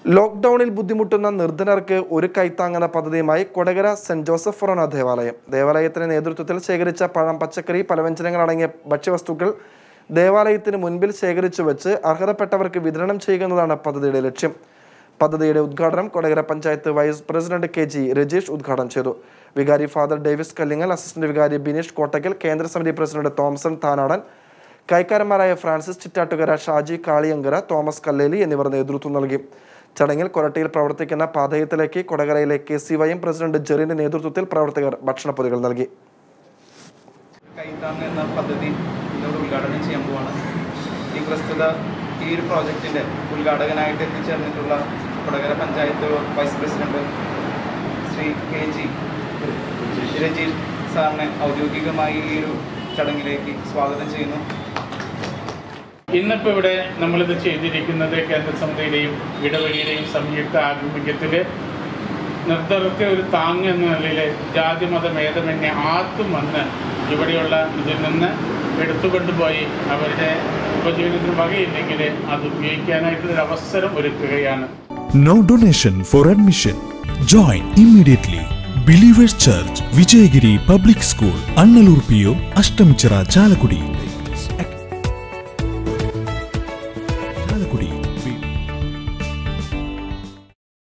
ലോക്ക്ഡൌണിൽ ബുദ്ധിമുട്ടുന്ന നിർധനർക്ക് ഒരു കൈത്താങ്ങുന്ന പദ്ധതിയുമായി കൊടകര സെന്റ് ജോസഫ് ഫൊറോന ദേവാലയം ദേവാലയത്തിന്റെ നേതൃത്വത്തിൽ ശേഖരിച്ച പഴം പച്ചക്കറി പലവ്യഞ്ജനങ്ങൾ അടങ്ങിയ ഭക്ഷ്യവസ്തുക്കൾ ദേവാലയത്തിന് മുൻപിൽ ശേഖരിച്ചു വെച്ച് അർഹതപ്പെട്ടവർക്ക് വിതരണം ചെയ്യുന്നതാണ് പദ്ധതിയുടെ ലക്ഷ്യം പദ്ധതിയുടെ ഉദ്ഘാടനം Kodakara panchayat vice president K G Rajesh ഉദ്ഘാടനം ചെയ്തു വികാരി ഫാദർ ഡേവിസ് കല്ലിങ്ങൽ അസിസ്റ്റന്റ് വികാരി ബിനീഷ് കോട്ടക്കൽ കേന്ദ്ര സമിതി പ്രസിഡന്റ് തോമസൺ താനാടൻ കൈക്കാരന്മാരായ ഫ്രാൻസിസ് ചിറ്റാട്ടുകര ഷാജി കാളിയങ്കര തോമസ് കല്ലേലി എന്നിവർ നേതൃത്വം നൽകി ചടങ്ങിൽ കൊരട്ടിയിൽ പ്രവർത്തിക്കുന്ന പാതയത്തിലേക്ക് കൊടകരയിലെ K C Y M president ജെറിന്റെ നേതൃത്വത്തിൽ പ്രവർത്തകർ ഭക്ഷണപ്പൊതികൾ നൽകി കൈത്താങ് എന്ന പദ്ധതി ഇന്നോട് ഉദ്ഘാടനം ചെയ്യാൻ പോവാണ് ഈ പ്രസ്തുത ഈ ഒരു പ്രോജക്റ്റിൻ്റെ ഉദ്ഘാടകനായിട്ട് എത്തിച്ചേർന്നിട്ടുള്ള Kodakara panchayat vice president Shri K G Rajeesh സാറിനെ ഔദ്യോഗികമായി ഈ ഒരു ചടങ്ങിലേക്ക് സ്വാഗതം ചെയ്യുന്നു ഇന്നിപ്പോൾ ഇവിടെ നമ്മളിത് ചെയ്തിരിക്കുന്നത് കേന്ദ്ര സമിതിയുടെയും ഇടവഴിയുടെയും സംയുക്ത ആഭിമുഖ്യത്തിൽ നിർദ്ധർക്ക് ഒരു താങ്ങ് എന്ന നിലയിൽ ജാതി മത ഭേദമന്യേ ആർക്കും വന്ന് ഇവിടെയുള്ള ഇതിൽ നിന്ന് എടുത്തുകൊണ്ടുപോയി അവരുടെ ഉപജീവനത്തിന് വകയില്ലെങ്കിൽ അത് ഉപയോഗിക്കാനായിട്ടുള്ളൊരു അവസരം ഒരുക്കുകയാണ് No donation for admission. Join immediately. Believers Church, Vijayagiri Public School, Annalur PO, Ashtamichara, Chalakudi.